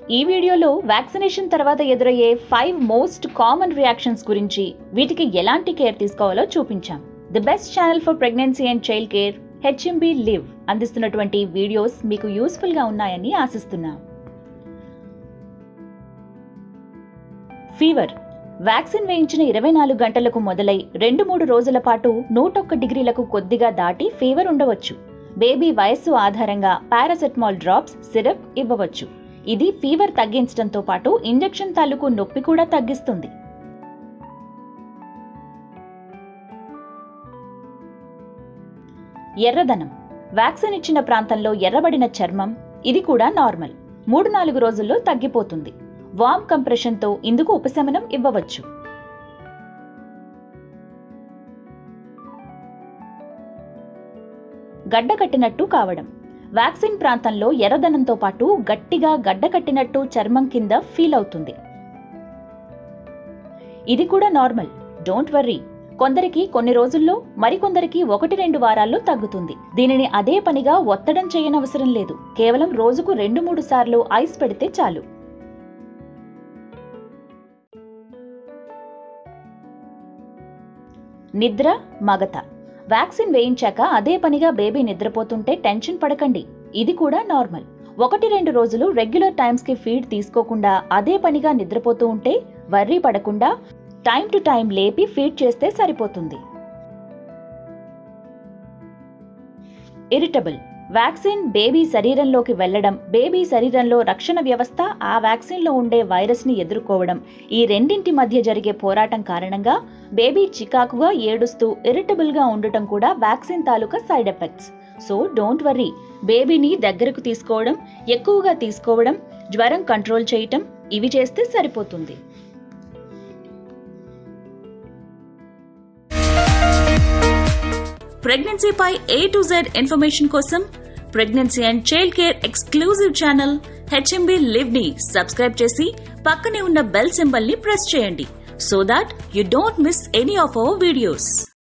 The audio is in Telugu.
ఈ వీడియోలో వ్యాక్సినేషన్ తర్వాత ఎదురయ్యే ఫైవ్ మోస్ట్ కామన్ రియాక్షన్స్ గురించి వీటికి ఎలాంటి కేర్ తీసుకోవాలో చూపించాం the best channel for pregnancy and child care HMB live అందిస్తున్నటువంటి వీడియోస్ మీకు యూస్ఫుల్ గా ఉన్నాయని ఆశిస్తున్నాం ఫీవర్ వ్యాక్సిన్ వేయించిన ఇరవై నాలుగు గంటలకు మొదలై రెండు మూడు రోజుల పాటు నూటొక్క డిగ్రీలకు కొద్దిగా దాటి ఫీవర్ ఉండవచ్చు బేబీ వయస్సు ఆధారంగా పారాసెటమాల్ డ్రాప్స్ సిరప్ ఇవ్వవచ్చు ఇది ఫీవర్ తగ్గించడంతో పాటు ఇంజెక్షన్ తాలూకు నొప్పి కూడా తగ్గిస్తుంది ఎర్రదనం వ్యాక్సిన్ ఇచ్చిన ప్రాంతంలో ఎర్రబడిన చర్మం ఇది కూడా నార్మల్ మూడు నాలుగు రోజుల్లో తగ్గిపోతుంది వామ్ కంప్రెషన్తో ఇందుకు ఉపశమనం ఇవ్వవచ్చు గడ్డ కట్టినట్టు కావడం వ్యాక్సిన్ ప్రాంతంలో ఎర్రదనంతో పాటు గట్టిగా గడ్డ కట్టినట్టు చర్మం కింద ఫీల్ అవుతుంది ఇది కూడా నార్మల్ డోంట్ వర్రీ కొందరికి కొన్ని రోజుల్లో మరికొందరికి ఒకటి రెండు వారాల్లో తగ్గుతుంది దీనిని అదే పనిగా ఒత్తడం చేయనవసరం లేదు కేవలం రోజుకు రెండు మూడు సార్లు ఐస్ పెడితే చాలు నిద్ర మగత వ్యాక్సిన్ వేయించాక అదే పనిగా బేబీ నిద్రపోతుంటే టెన్షన్ పడకండి ఇది కూడా నార్మల్ ఒకటి రెండు రోజులు రెగ్యులర్ టైమ్స్ కి ఫీడ్ తీసుకోకుండా అదే పనిగా నిద్రపోతూ ఉంటే వర్రీ పడకుండా టైం టు టైం లేపి ఫీడ్ చేస్తే సరిపోతుంది ఇరిటబుల్ వ్యాక్సిన్ బేబీ శరీరంలోకి వెళ్లడం బేబీ శరీరంలో రక్షణ వ్యవస్థ ఆ వ్యాక్సిన్లో ఉండే వైరస్ ని ఎదుర్కోవడం ఈ రెండింటి మధ్య జరిగే పోరాటం కారణంగా బేబీ చికాకుగా ఏడుస్తూ ఇరిటబుల్ గా ఉండటం కూడా వ్యాక్సిన్ తాలూకా side effects so don't worry బేబీని దగ్గరకు తీసుకోవడం ఎక్కువగా తీసుకోవడం జ్వరం కంట్రోల్ చేయటం ఇవి చేస్తే సరిపోతుంది ప్రెగ్నెన్సీపై ఏ టు జెడ్ ఇన్ఫర్మేషన్ కోసం pregnancy and child care exclusive channel HMB live ని సబ్స్క్రైబ్ చేసి పక్కనే ఉన్న బెల్ సింబల్ ని ప్రెస్ చేయండి so that you don't miss any of our videos